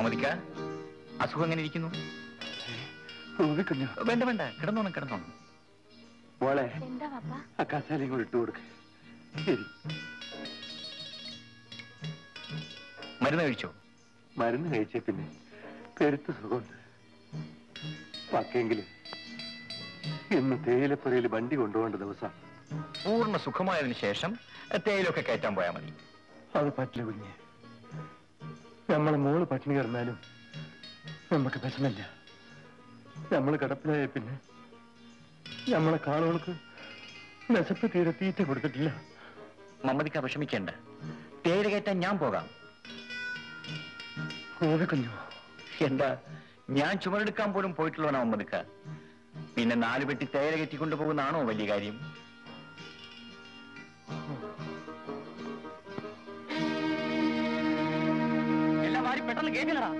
മമതിക്ക അസുഖം എങ്ങനെ ഇരിക്കുന്നു കുഞ്ഞു വേണ്ട വേണ്ട കിടന്നോണം കിടന്നോണം മോളെ എന്താ പപ്പ ആ കസാലയും കൂടി ഇട്ട് കൊടുക്ക ശരി മരുന്ന് കഴിച്ചോ മരുന്ന് കഴിച്ച പിന്നെ പെരുത്ത സുഖമുണ്ട് പക്കെങ്കിലും ഇന്ന് തേയിലപ്പുരയിൽ വണ്ടി കൊണ്ടുപോകേണ്ട ദിവസം പൂർണ്ണ സുഖമായതിനു ശേഷം തേയിലൊക്കെ കയറ്റാൻ പോയാൽ മതി അത് പറ്റില്ല കുഞ്ഞെ നമ്മളെ മോള് പട്ടിണി കിടന്നാലും നമുക്ക് വിഷമില്ല നമ്മൾ കിടപ്പിലായ പിന്നെ നമ്മളെ കാളുകൾക്ക് വിശപ്പ് തീരെ തീറ്റ കൊടുത്തിട്ടില്ല മമ്മതിക്ക വിഷമിക്കേണ്ട തേയില കയറ്റാൻ ഞാൻ പോകാം കുഞ്ഞു എന്താ ഞാൻ ചുമടെടുക്കാൻ പോലും പോയിട്ടുള്ളവനാ മമ്മതിക്ക പിന്നെ നാല് പെട്ടി തേയില കെട്ടിക്കൊണ്ടു പോകുന്നതാണോ വലിയ കാര്യം എല്ലാം വാരി പെട്ടെന്ന് കേട്ടില്ലടാ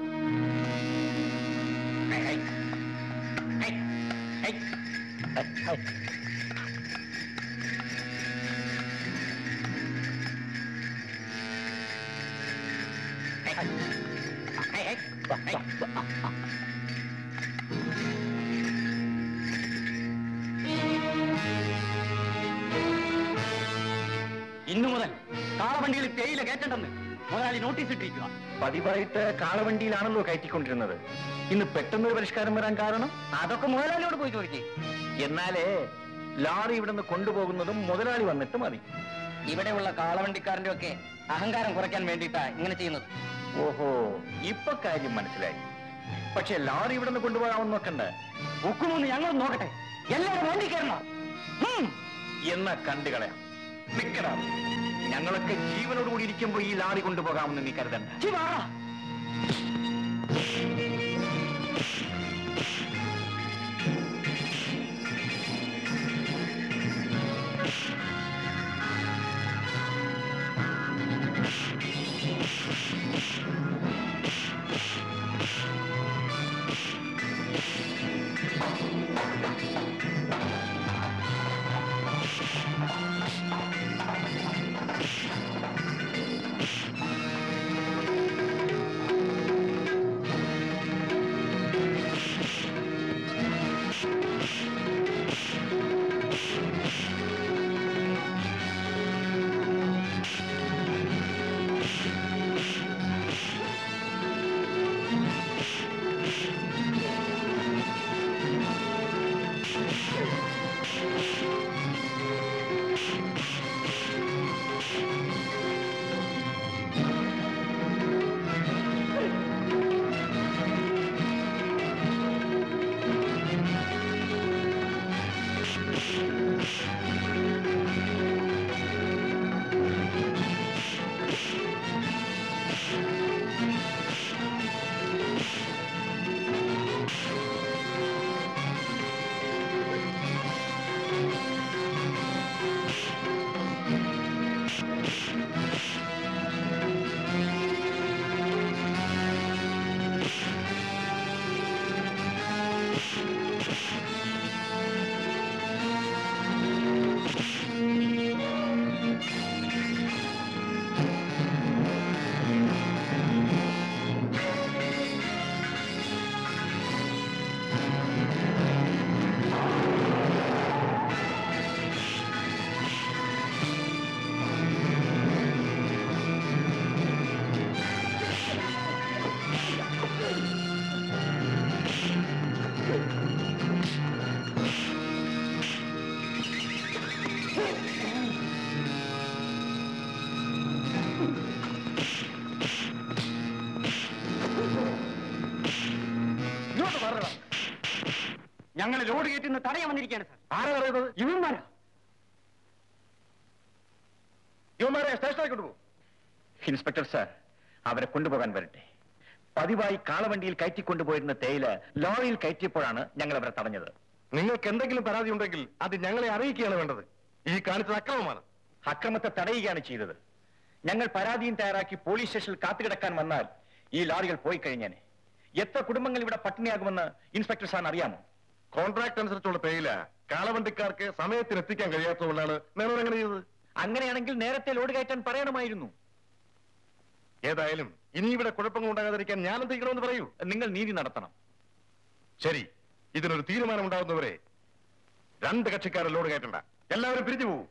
ഇന്നു മുതൽ കാളവണ്ടിയിൽ തേയില കയറ്റണ്ടെന്ന് മുതലാളി നോട്ടീസ് ഇട്ടിരിക്കുക പതിവായിട്ട് കാളവണ്ടിയിലാണല്ലോ കയറ്റിക്കൊണ്ടിരുന്നത് ഇന്ന് പെട്ടെന്നൊരു പരിഷ്കാരം വരാൻ കാരണം അതൊക്കെ മുതലാളിയോട് പോയി ചോദിക്കേ എന്നാലേ ലാറി ഇവിടുന്ന് കൊണ്ടുപോകുന്നതും മുതലാളി വന്നിട്ട് മതി ഇവിടെയുള്ള കാളവണ്ടിക്കാരന്റെ ഒക്കെ അഹങ്കാരം കുറയ്ക്കാൻ വേണ്ടിയിട്ടാ ഇങ്ങനെ ചെയ്യുന്നത് ഓഹോ ഇപ്പൊ കാര്യം മനസ്സിലായി പക്ഷെ ലാറി ഇവിടുന്ന് കൊണ്ടുപോകാമെന്ന് നോക്കണ്ട ഉക്കുമൊന്ന് ഞങ്ങൾ നോക്കട്ടെ എല്ലാവരും വണ്ടി കയറണം ഉം. എന്ന കണ്ടുകളയാം നിൽക്കണം ഞങ്ങളൊക്കെ ജീവനോടുകൂടി ഇരിക്കുമ്പോ ഈ ലാറി കൊണ്ടുപോകാമെന്ന് നീ കരുതണ്ട ചി വാ. ഇങ്ങോട്ട് മാറുക ഞങ്ങൾ ലോഡ് കയറ്റുന്ന തടയാൻ വന്നിരിക്കുകയാണ് സാർ ആരാ പറയുന്നത് ഇവന്മാരാ ഇവന്മാരെ സ്റ്റേഷനിലേക്ക് കൊണ്ടുപോകും ഇൻസ്പെക്ടർ സാർ അവരെ കൊണ്ടുപോകാൻ വരട്ടെ പതിവായി കാളവണ്ടിയിൽ കയറ്റിക്കൊണ്ടുപോയിരുന്ന തേയില ലോറിയിൽ കയറ്റിയപ്പോഴാണ് ഞങ്ങൾ അവരെ തടഞ്ഞത് നിങ്ങൾക്ക് എന്തെങ്കിലും പരാതി ഉണ്ടെങ്കിൽ അത് ഞങ്ങളെ അറിയിക്കുകയാണ് വേണ്ടത് ഈ കാണിച്ചത് അക്രമമാണ് അക്രമത്തെ തടയുകയാണ് ചെയ്തത് ഞങ്ങൾ പരാതിയും തയ്യാറാക്കി പോലീസ് സ്റ്റേഷനിൽ കാത്തുകിടക്കാൻ വന്നാൽ ഈ ലോറികൾ പോയി കഴിഞ്ഞേനെ എത്ര കുടുംബങ്ങൾ ഇവിടെ പട്ടിണിയാകുമെന്ന് ഇൻസ്പെക്ടർ സാറിന് അറിയാമോ കോൺട്രാക്ട് അനുസരിച്ചുള്ള പേയില കാളവണ്ടിക്കാർക്ക് സമയത്തിന് എത്തിക്കാൻ കഴിയാത്തതുകൊണ്ടാണ് നിങ്ങൾ എങ്ങനെ ചെയ്തത് അങ്ങനെയാണെങ്കിൽ നേരത്തെ ലോഡ് കയറ്റാൻ പറയണമായിരുന്നു ഏതായാലും ഇനി ഇവിടെ കുഴപ്പങ്ങൾ ഉണ്ടാകാതിരിക്കാൻ ഞാൻ എന്ത് ചെയ്യണമെന്ന് പറയൂ നിങ്ങൾ നീതി നടത്തണം ശരി ഇതിനൊരു തീരുമാനം ഉണ്ടാകുന്നവരെ രണ്ട് കക്ഷിക്കാരെ ലോഡ് കയറ്റണ്ട എല്ലാവരും പിരിഞ്ഞു പോകും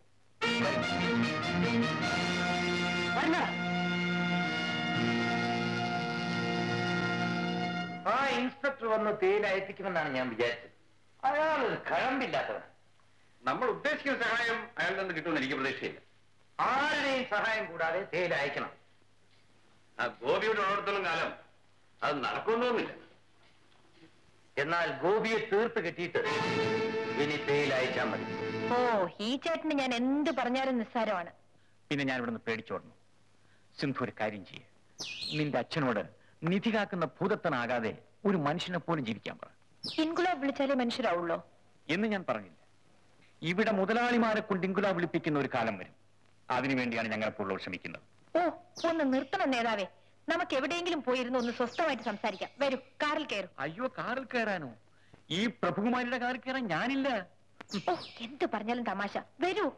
ആ ഇൻസ്പെക്ടർ വന്ന് തേയില അയപ്പിക്കുമെന്നാണ് ഞാൻ വിചാരിച്ചത് അയാൾ ഒരു കഴമ്പില്ലാത്തവൻ നമ്മൾ ഉദ്ദേശിക്കുന്ന സഹായം അയാളിൽ നിന്ന് കിട്ടുമെന്ന് എനിക്ക് പ്രതീക്ഷയില്ല ആരുടെയും സഹായം കൂടാതെ തേയില അയക്കണം ആ ഗോപിയുടെ ഉള്ളിടത്തോളം കാലം അത് നടക്കുമെന്നൊന്നുമില്ല എന്നാൽ ഗോപിയെ തീർത്ത് കെട്ടിയിട്ട് ഇനി തേയില അയച്ചാൽ മതി ഓ ഈ ചേട്ടന് ഞാൻ എന്ത് പറഞ്ഞാലും നിസ്സാരമാണ് പിന്നെ ഞാൻ ഇവിടുന്ന് പേടിച്ചോടുന്നു സിന്ധു ഒരു കാര്യം ചെയ്യേ നിന്റെ അച്ഛനോട് നിധി കാക്കുന്ന ഭൂതത്തനാകാതെ ഒരു മനുഷ്യനെ പോലും ജീവിക്കാൻ പറ ഇൻകുലാബ് വിളിച്ചാലേ മനുഷ്യരാവുള്ളോ എന്ന് ഞാൻ പറഞ്ഞില്ല ഇവിടെ മുതലാളിമാരെ കൊണ്ട് ഇങ്കുല വിളിപ്പിക്കുന്ന ഒരു കാലം വരും അതിനുവേണ്ടിയാണ് ഞങ്ങളെപ്പോഴുള്ള ശ്രമിക്കുന്നത് ഓ ഒന്ന് നിർത്തണം നേതാവേ നമുക്ക് എവിടെയെങ്കിലും പോയിരുന്ന് ഒന്ന് സ്വസ്ഥമായിട്ട് സംസാരിക്കാം വരൂ കാറിൽ കയറും അയ്യോ കാറിൽ കയറാനോ ഈ പ്രഭുകുമാരിയുടെ കാറിൽ കയറാൻ ഞാനില്ല ഓ എന്ത് പറഞ്ഞാലും തമാശ വരൂ